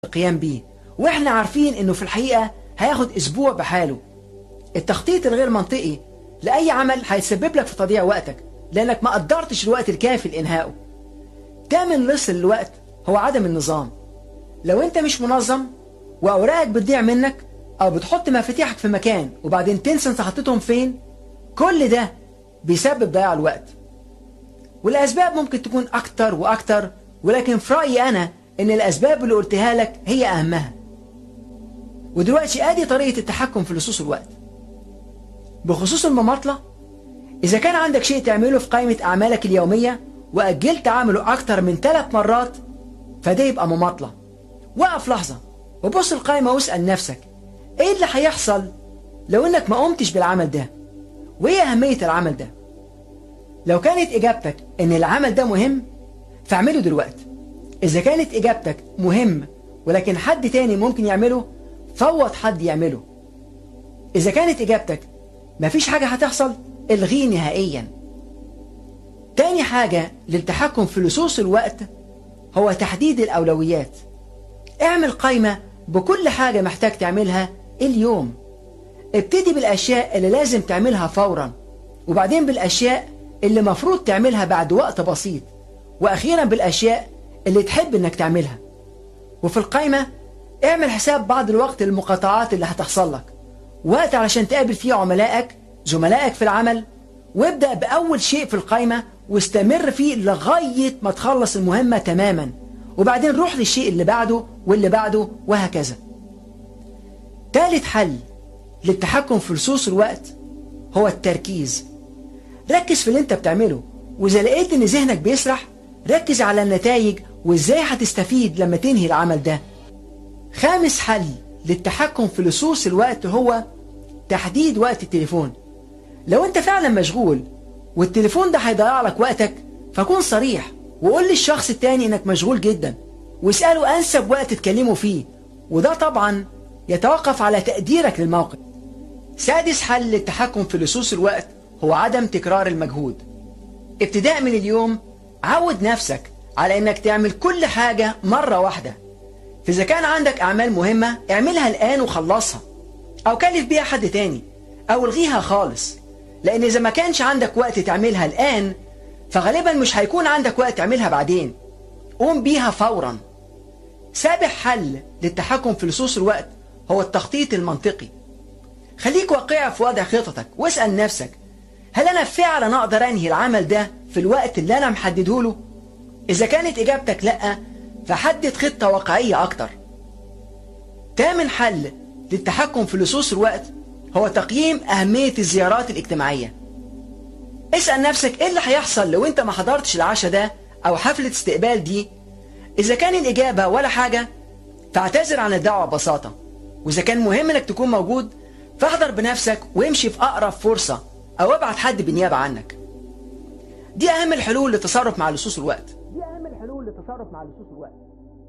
القيام بيه واحنا عارفين انه في الحقيقة هياخد اسبوع بحاله التخطيط الغير منطقي لأي عمل هيسبب لك في تضييع وقتك لأنك ما قدرتش الوقت الكافي لإنهائه تامن لص للوقت هو عدم النظام لو انت مش منظم وأوراقك بتضيع منك أو بتحط مفاتيحك في مكان وبعدين تنسى انت حطيتهم فين كل ده بيسبب ضياع الوقت والأسباب ممكن تكون أكتر وأكتر ولكن في رأيي أنا إن الأسباب اللي قلتها لك هي أهمها ودلوقتي آدي طريقة التحكم في لصوص الوقت بخصوص المماطلة إذا كان عندك شيء تعمله في قائمة أعمالك اليومية وأجلت عمله أكتر من ثلاث مرات فده يبقى مماطلة وقف لحظة وبص القائمة واسأل نفسك إيه اللي هيحصل لو إنك ما قمتش بالعمل ده وإيه أهمية العمل ده لو كانت إجابتك إن العمل ده مهم فاعمله دلوقتي إذا كانت إجابتك مهم ولكن حد تاني ممكن يعمله فوض حد يعمله إذا كانت إجابتك مفيش حاجة هتحصل الغيه نهائيا تاني حاجة للتحكم في لصوص الوقت هو تحديد الأولويات اعمل قائمة بكل حاجة محتاج تعملها اليوم ابتدي بالأشياء اللي لازم تعملها فورا وبعدين بالأشياء اللي مفروض تعملها بعد وقت بسيط وأخيرا بالأشياء اللي تحب انك تعملها وفي القائمة اعمل حساب بعض الوقت للمقاطعات اللي هتحصل لك وقت علشان تقابل فيه عملائك زملائك في العمل وابدأ بأول شيء في القائمة واستمر فيه لغاية ما تخلص المهمة تماما وبعدين روح للشيء اللي بعده واللي بعده وهكذا ثالث حل للتحكم في لصوص الوقت هو التركيز ركز في اللي انت بتعمله واذا لقيت ان ذهنك بيسرح ركز على النتائج وازاي هتستفيد لما تنهي العمل ده خامس حل للتحكم في لصوص الوقت هو تحديد وقت التليفون لو انت فعلا مشغول والتليفون ده هيضيع لك وقتك فكون صريح وقول للشخص التاني انك مشغول جدا واسأله انسب وقت تكلمه فيه وده طبعا يتوقف على تقديرك للموقف سادس حل للتحكم في لصوص الوقت هو عدم تكرار المجهود ابتداء من اليوم عود نفسك على انك تعمل كل حاجة مرة واحدة فإذا كان عندك أعمال مهمة اعملها الآن وخلصها أو كلف بيها حد تاني أو الغيها خالص لأن إذا ما كانش عندك وقت تعملها الآن فغالبا مش هيكون عندك وقت تعملها بعدين قوم بيها فورا سابع حل للتحكم في لصوص الوقت هو التخطيط المنطقي خليك واقعي في وضع خططك واسأل نفسك هل أنا فعلا أقدر أنهي العمل ده في الوقت اللي أنا محدده له؟ إذا كانت إجابتك لأ فحدد خطة واقعية أكتر تامن حل للتحكم في لصوص الوقت هو تقييم أهمية الزيارات الاجتماعية اسأل نفسك إيه اللي هيحصل لو أنت ما حضرتش العشاء ده أو حفلة استقبال دي إذا كان الإجابة ولا حاجة فاعتذر عن الدعوة ببساطة وإذا كان مهم إنك تكون موجود فاحضر بنفسك وامشي في أقرب فرصة أو ابعت حد بالنيابة عنك دي أهم الحلول للتصرف مع لصوص الوقت دي أهم الحلول للتصرف مع لصوص الوقت